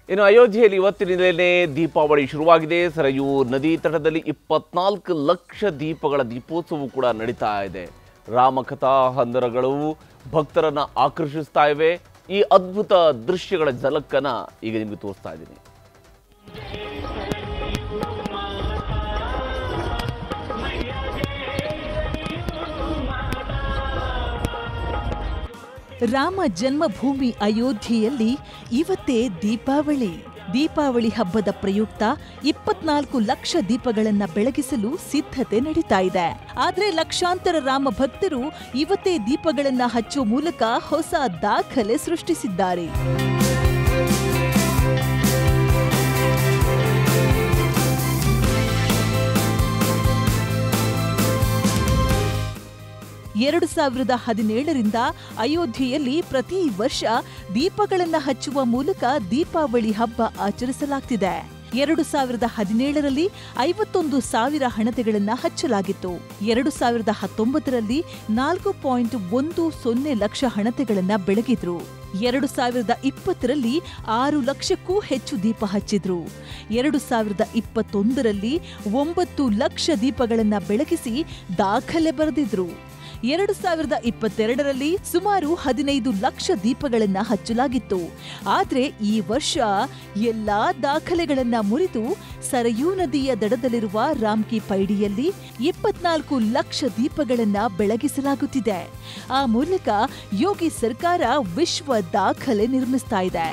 ಇನ್ನು ಅಯೋಧ್ಯೆಯಲ್ಲಿ ಇವತ್ತಿನಿಂದಲೇ ದೀಪಾವಳಿ ಶುರುವಾಗಿದೆ ಸರಯೂ ನದಿ ತಟದಲ್ಲಿ ಇಪ್ಪತ್ನಾಲ್ಕು ಲಕ್ಷ ದೀಪಗಳ ದೀಪೋತ್ಸವ ಕೂಡ ನಡೀತಾ ಇದೆ ರಾಮಕಥಾ ಹಂದರಗಳು ಭಕ್ತರನ್ನ ಆಕರ್ಷಿಸ್ತಾ ಇವೆ ಈ ಅದ್ಭುತ ದೃಶ್ಯಗಳ ಝಲಕ್ಕನ್ನ ಈಗ ನಿಮಗೆ ತೋರಿಸ್ತಾ ಇದ್ದೀನಿ ರಾಮ ಜನ್ಮಭೂಮಿ ಅಯೋಧ್ಯೆಯಲ್ಲಿ ಇವತ್ತೇ ದೀಪಾವಳಿ ದೀಪಾವಳಿ ಹಬ್ಬದ ಪ್ರಯುಕ್ತ ಇಪ್ಪತ್ನಾಲ್ಕು ಲಕ್ಷ ದೀಪಗಳನ್ನ ಬೆಳಗಿಸಲು ಸಿದ್ಧತೆ ನಡೀತಾ ಇದೆ ಆದ್ರೆ ಲಕ್ಷಾಂತರ ರಾಮ ಭಕ್ತರು ಇವತ್ತೇ ದೀಪಗಳನ್ನ ಹಚ್ಚುವ ಮೂಲಕ ಹೊಸ ದಾಖಲೆ ಸೃಷ್ಟಿಸಿದ್ದಾರೆ ಎರಡು ಸಾವಿರದ ಹದಿನೇಳರಿಂದ ಅಯೋಧ್ಯೆಯಲ್ಲಿ ಪ್ರತಿ ವರ್ಷ ದೀಪಗಳನ್ನ ಹಚ್ಚುವ ಮೂಲಕ ದೀಪಾವಳಿ ಹಬ್ಬ ಆಚರಿಸಲಾಗ್ತಿದೆ ಎರಡು ಸಾವಿರದ ಹದಿನೇಳರಲ್ಲಿ ಐವತ್ತೊಂದು ಸಾವಿರ ಹಣತೆಗಳನ್ನ ಹಚ್ಚಲಾಗಿತ್ತು ಎರಡು ಸಾವಿರದ ಹತ್ತೊಂಬತ್ತರಲ್ಲಿ ನಾಲ್ಕು ಪಾಯಿಂಟ್ ಒಂದು ಸೊನ್ನೆ ಲಕ್ಷ ಹಣತೆಗಳನ್ನ ಬೆಳಗಿದ್ರು ಎರಡು ಸಾವಿರದ ಇಪ್ಪತ್ತರಲ್ಲಿ ಆರು ಲಕ್ಷಕ್ಕೂ ಹೆಚ್ಚು ದೀಪ ಹಚ್ಚಿದ್ರು ಎರಡು ಸಾವಿರದ ಇಪ್ಪತ್ತೊಂದರಲ್ಲಿ ಒಂಬತ್ತು ಲಕ್ಷ ದೀಪಗಳನ್ನ ಬೆಳಗಿಸಿ ದಾಖಲೆ ಬರೆದಿದ್ರು ಎರಡು ಸಾವಿರದ ಇಪ್ಪತ್ತೆರಡರಲ್ಲಿ ಸುಮಾರು ಹದಿನೈದು ಲಕ್ಷ ದೀಪಗಳನ್ನ ಹಚ್ಚಲಾಗಿತ್ತು ಆದ್ರೆ ಈ ವರ್ಷ ಎಲ್ಲಾ ದಾಖಲೆಗಳನ್ನ ಮುರಿದು ಸರಯೂ ನದಿಯ ದಡದಲ್ಲಿರುವ ರಾಮ್ಕಿ ಪೈಡಿಯಲ್ಲಿ ಇಪ್ಪತ್ನಾಲ್ಕು ಲಕ್ಷ ದೀಪಗಳನ್ನ ಬೆಳಗಿಸಲಾಗುತ್ತಿದೆ ಆ ಮೂಲಕ ಯೋಗಿ ಸರ್ಕಾರ ವಿಶ್ವ ದಾಖಲೆ ನಿರ್ಮಿಸ್ತಾ ಇದೆ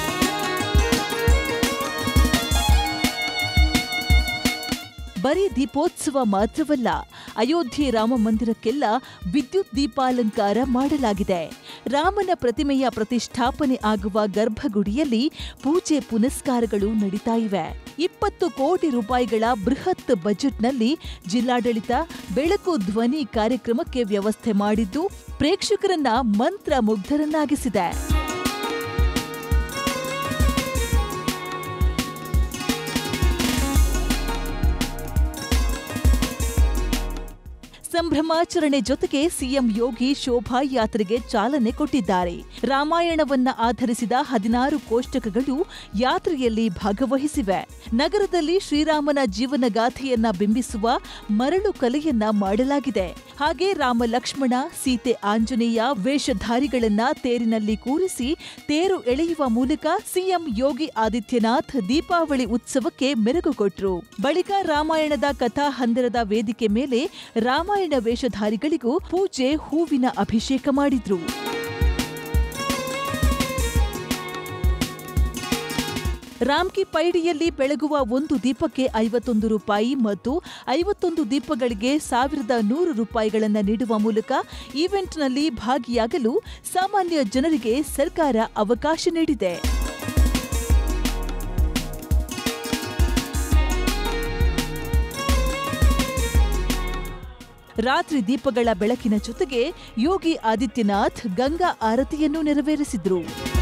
ಬರೀ ದೀಪೋತ್ಸವ ಮಾತ್ರವಲ್ಲ ಅಯೋಧ್ಯೆ ರಾಮ ಮಂದಿರಕ್ಕೆಲ್ಲ ವಿದ್ಯುತ್ ದೀಪಾಲಂಕಾರ ಮಾಡಲಾಗಿದೆ ರಾಮನ ಪ್ರತಿಮೆಯ ಪ್ರತಿಷ್ಠಾಪನೆ ಆಗುವ ಗರ್ಭಗುಡಿಯಲ್ಲಿ ಪೂಜೆ ಪುನಸ್ಕಾರಗಳು ನಡೀತಾ ಇವೆ ಇಪ್ಪತ್ತು ಕೋಟಿ ರೂಪಾಯಿಗಳ ಬೃಹತ್ ಬಜೆಟ್ನಲ್ಲಿ ಜಿಲ್ಲಾಡಳಿತ ಬೆಳಕು ಧ್ವನಿ ಕಾರ್ಯಕ್ರಮಕ್ಕೆ ವ್ಯವಸ್ಥೆ ಮಾಡಿದ್ದು ಪ್ರೇಕ್ಷಕರನ್ನ ಮಂತ್ರ ಮುಗ್ಧರನ್ನಾಗಿಸಿದೆ ಸಂಭ್ರಮಾಚರಣೆ ಜೊತೆಗೆ ಸಿಎಂ ಯೋಗಿ ಶೋಭಾಯಾತ್ರೆಗೆ ಚಾಲನೆ ಕೊಟ್ಟಿದ್ದಾರೆ ರಾಮಾಯಣವನ್ನ ಆಧರಿಸಿದ ಹದಿನಾರು ಕೋಷ್ಟಕಗಳು ಯಾತ್ರೆಯಲ್ಲಿ ಭಾಗವಹಿಸಿವೆ ನಗರದಲ್ಲಿ ಶ್ರೀರಾಮನ ಜೀವನಗಾಥೆಯನ್ನ ಬಿಂಬಿಸುವ ಮರಳು ಕಲೆಯನ್ನ ಮಾಡಲಾಗಿದೆ ಹಾಗೆ ರಾಮ ಲಕ್ಷ್ಮಣ ಸೀತೆ ಆಂಜನೇಯ ವೇಷಧಾರಿಗಳನ್ನ ತೇರಿನಲ್ಲಿ ಕೂರಿಸಿ ತೇರು ಎಳೆಯುವ ಮೂಲಕ ಸಿಎಂ ಯೋಗಿ ಆದಿತ್ಯನಾಥ್ ದೀಪಾವಳಿ ಉತ್ಸವಕ್ಕೆ ಮೆರುಗು ಕೊಟ್ರು ಬಳಿಕ ರಾಮಾಯಣದ ಕಥಾ ಹಂದರದ ವೇದಿಕೆ ಮೇಲೆ ರಾಮಾಯಣ ವೇಷಧಾರಿಗಳಿಗೂ ಪೂಜೆ ಹೂವಿನ ಅಭಿಷೇಕ ಮಾಡಿದ್ರು ರಾಮ್ಕಿ ಪೈಡಿಯಲ್ಲಿ ಬೆಳಗುವ ಒಂದು ದೀಪಕ್ಕೆ ಐವತ್ತೊಂದು ರೂಪಾಯಿ ಮತ್ತು ಐವತ್ತೊಂದು ದೀಪಗಳಿಗೆ ಸಾವಿರದ ನೂರು ರೂಪಾಯಿಗಳನ್ನು ನೀಡುವ ಮೂಲಕ ಈವೆಂಟ್ನಲ್ಲಿ ಭಾಗಿಯಾಗಲು ಸಾಮಾನ್ಯ ಜನರಿಗೆ ಸರ್ಕಾರ ಅವಕಾಶ ನೀಡಿದೆ ರಾತ್ರಿ ದೀಪಗಳ ಬೆಳಕಿನ ಜೊತೆಗೆ ಯೋಗಿ ಆದಿತ್ಯನಾಥ್ ಗಂಗಾ ಆರತಿಯನ್ನು ನೆರವೇರಿಸಿದ್ರು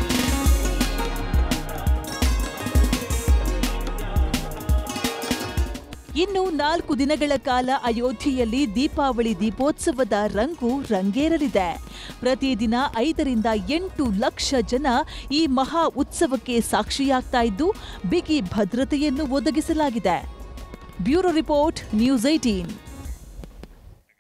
ಇನ್ನು ನಾಲ್ಕು ದಿನಗಳ ಕಾಲ ಅಯೋಧ್ಯೆಯಲ್ಲಿ ದೀಪಾವಳಿ ದೀಪೋತ್ಸವದ ರಂಗು ರಂಗೇರಲಿದೆ ಪ್ರತಿದಿನ ಐದರಿಂದ ಎಂಟು ಲಕ್ಷ ಜನ ಈ ಮಹಾ ಉತ್ಸವಕ್ಕೆ ಸಾಕ್ಷಿಯಾಗ್ತಾ ಇದ್ದು ಬಿಗಿ ಭದ್ರತೆಯನ್ನು ಒದಗಿಸಲಾಗಿದೆ ಬ್ಯೂರೋ ರಿಪೋರ್ಟ್ ನ್ಯೂಸ್ ಏಟೀನ್